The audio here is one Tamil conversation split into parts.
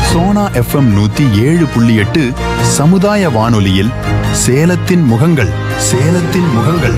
சோனா எஃப்எம் நூத்தி ஏழு புள்ளி எட்டு சமுதாய வானொலியில் சேலத்தின் முகங்கள் சேலத்தின் முகங்கள்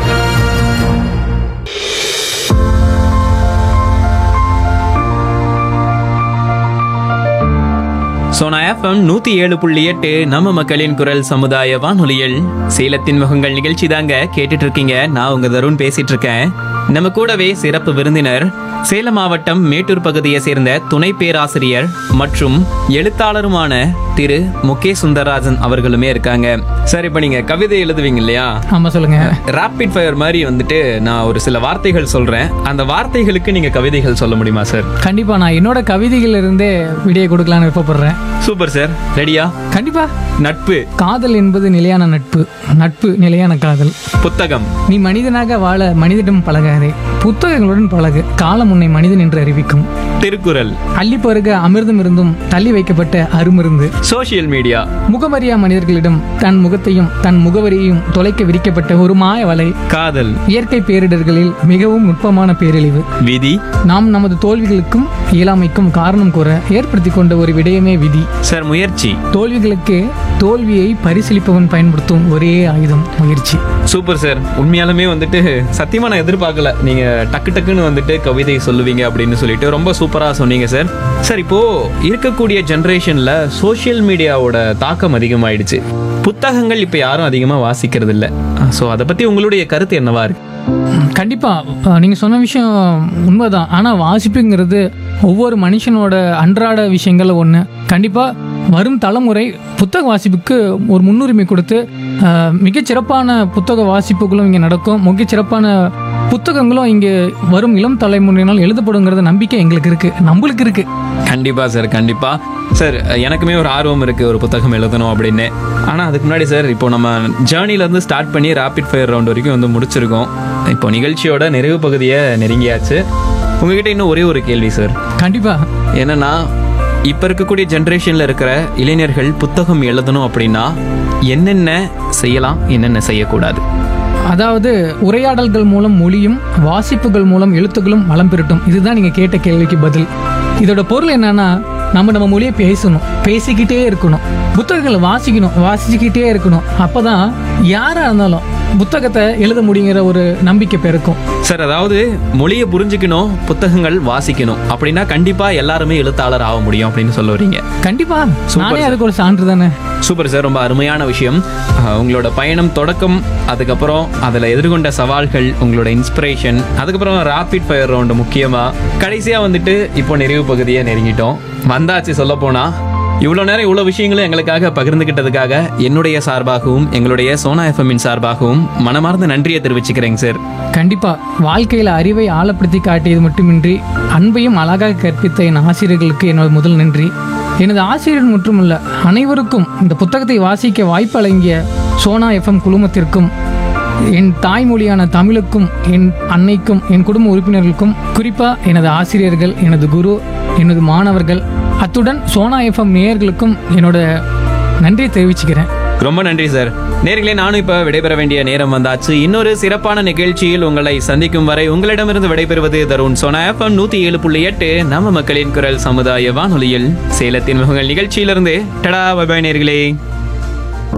சோனா எஃப்எம் நூத்தி ஏழு புள்ளி எட்டு நம்ம மக்களின் குரல் சமுதாய வானொலியில் சேலத்தின் முகங்கள் நிகழ்ச்சி தாங்க கேட்டுட்டு இருக்கீங்க நான் உங்க தருண் பேசிட்டு இருக்கேன் நம்ம கூடவே சிறப்பு விருந்தினர் சேலம் மாவட்டம் மேட்டூர் பகுதியை சேர்ந்த துணை பேராசிரியர் மற்றும் எழுத்தாளருமான திரு முகேஷ் சுந்தரராஜன் அவர்களுமே இருக்காங்க சார் இப்போ நீங்க கவிதை எழுதுவீங்க இல்லையா ஆமா சொல்லுங்க ராபிட் ஃபயர் மாதிரி வந்துட்டு நான் ஒரு சில வார்த்தைகள் சொல்றேன் அந்த வார்த்தைகளுக்கு நீங்க கவிதைகள் சொல்ல முடியுமா சார் கண்டிப்பா நான் என்னோட கவிதைகள் இருந்தே விடையை கொடுக்கலான்னு விருப்பப்படுறேன் சூப்பர் சார் ரெடியா கண்டிப்பா நட்பு காதல் என்பது நிலையான நட்பு நட்பு நிலையான காதல் புத்தகம் நீ மனிதனாக வாழ மனிதனிடம் பழகாதே புத்தகங்களுடன் பழகு காலம் உன்னை மனிதன் என்று அறிவிக்கும் திருக்குறள் அள்ளி பருக அமிர்தம் இருந்தும் தள்ளி வைக்கப்பட்ட அருமருந்து சோஷியல் மீடியா முகமறியா மனிதர்களிடம் தன் முகத்தையும் தன் முகவரியையும் தொலைக்க விரிக்கப்பட்ட ஒரு மாய வலை காதல் இயற்கை பேரிடர்களில் மிகவும் நுட்பமான பேரழிவு விதி நாம் நமது தோல்விகளுக்கும் இயலாமைக்கும் காரணம் கூற ஏற்படுத்தி கொண்ட ஒரு விடயமே விதி சார் முயற்சி தோல்விகளுக்கு தோல்வியை பரிசீலிப்பவன் பயன்படுத்தும் ஒரே ஆயுதம் முயற்சி சூப்பர் சார் உண்மையாலுமே வந்துட்டு சத்தியமா நான் எதிர்பார்க்கல நீங்க டக்கு டக்குன்னு வந்துட்டு கவிதை சொல்லுவீங்க அப்படின்னு சொல்லிட்டு ரொம்ப சூப்பரா சொன்னீங்க சார் சார் இப்போ இருக்கக்கூடிய ஜெனரேஷன்ல சோஷியல் மீடியாவோட தாக்கம் அதிகமாயிடுச்சு புத்தகங்கள் இப்ப யாரும் அதிகமா வாசிக்கிறது இல்ல ஸோ அதை பத்தி உங்களுடைய கருத்து என்னவா இருக்கு ம், கண்டிப்பா அஹ், நீங்க சொன்ன விஷயம் உண்மைதான் ஆனா வாசிப்புங்கிறது ஒவ்வொரு மனுஷனோட அன்றாட விஷயங்கள்ல ஒண்ணு கண்டிப்பா வரும் தலைமுறை புத்தக வாசிப்புக்கு ஒரு முன்னுரிமை கொடுத்து அஹ், மிகச்சிறப்பான புத்தக வாசிப்புகளும் இங்கே நடக்கும் மிகச்சிறப்பான புத்தகங்களும் இங்கே வரும் இளம் தலைமுறையினால் எழுதப்படுங்கிறத நம்பிக்கை எங்களுக்கு இருக்கு நம்மளுக்கு இருக்கு கண்டிப்பா சார் கண்டிப்பா சார் எனக்குமே ஒரு ஆர்வம் இருக்கு ஒரு புத்தகம் எழுதணும் அப்படின்னு ஆனா அதுக்கு முன்னாடி சார் இப்போ நம்ம ஜேர்னில இருந்து ஸ்டார்ட் பண்ணி ராபிட் ஃபயர் ரவுண்ட் வரைக்கும் வந்து முடிச்சிருக்கோம் இப்போ நிகழ்ச்சியோட நிறைவு பகுதியை நெருங்கியாச்சு உங்ககிட்ட இன்னும் ஒரே ஒரு கேள்வி சார் கண்டிப்பா என்னன்னா இப்ப இருக்கக்கூடிய ஜென்ரேஷன்ல இருக்கிற இளைஞர்கள் புத்தகம் எழுதணும் அப்படின்னா என்னென்ன செய்யலாம் என்னென்ன செய்யக்கூடாது அதாவது உரையாடல்கள் மூலம் மொழியும் வாசிப்புகள் மூலம் எழுத்துக்களும் வளம் பெறட்டும் இதுதான் நீங்க கேட்ட கேள்விக்கு பதில் இதோட பொருள் என்னன்னா நம்ம நம்ம மொழியை பேசணும் பேசிக்கிட்டே இருக்கணும் புத்தகங்களை வாசிக்கணும் வாசிச்சுக்கிட்டே இருக்கணும் அப்பதான் யாரா இருந்தாலும் புத்தகத்தை எழுத முடியுங்கிற ஒரு நம்பிக்கை பிறக்கும் சார் அதாவது மொழியை புரிஞ்சுக்கணும் புத்தகங்கள் வாசிக்கணும் அப்படின்னா கண்டிப்பா எல்லாருமே எழுத்தாளர் ஆக முடியும் அப்படின்னு சொல்ல வரீங்க கண்டிப்பா Super, நானே sir. அதுக்கு ஒரு சான்று தானே சூப்பர் சார் ரொம்ப அருமையான விஷயம் அஹ், உங்களோட பயணம் தொடக்கம் அதுக்கப்புறம் அதில் எதிர்கொண்ட சவால்கள் உங்களோட இன்ஸ்பிரேஷன் அதுக்கப்புறம் ராபிட் ஃபயர் ரவுண்டு முக்கியமாக கடைசியாக வந்துட்டு இப்போ நிறைவு பகுதியை நெருங்கிட்டோம் வந்தாச்சு சொல்ல போனா இவ்வளோ நேரம் இவ்வளோ விஷயங்களும் எங்களுக்காக பகிர்ந்துக்கிட்டதுக்காக என்னுடைய சார்பாகவும் எங்களுடைய சோனா எஃப்எம்மின் சார்பாகவும் மனமார்ந்த நன்றியை தெரிவிச்சுக்கிறேங்க சார் கண்டிப்பா வாழ்க்கையில அறிவை ஆழப்படுத்தி காட்டியது மட்டுமின்றி அன்பையும் அழகாக கற்பித்த என் ஆசிரியர்களுக்கு என்னோட முதல் நன்றி எனது ஆசிரியர் மட்டுமல்ல அனைவருக்கும் இந்த புத்தகத்தை வாசிக்க வாய்ப்பு வழங்கிய சோனா எஃப்எம் குழுமத்திற்கும் என் தாய்மொழியான தமிழுக்கும் என் அன்னைக்கும் என் குடும்ப உறுப்பினர்களுக்கும் குறிப்பா எனது ஆசிரியர்கள் எனது குரு எனது மாணவர்கள் அத்துடன் சோனா எஃப்எம் நேயர்களுக்கும் என்னோட நன்றியை தெரிவிச்சுக்கிறேன் ரொம்ப நன்றி சார் நேர்களே நானும் இப்ப விடைபெற வேண்டிய நேரம் வந்தாச்சு இன்னொரு சிறப்பான நிகழ்ச்சியில் உங்களை சந்திக்கும் வரை உங்களிடமிருந்து விடைபெறுவது தருண் சோனா எஃப்எம் நூத்தி ஏழு புள்ளி எட்டு நம்ம மக்களின் குரல் சமுதாய வானொலியில் சேலத்தின் முகங்கள் நிகழ்ச்சியிலிருந்து டடா பபாய் நேர்களே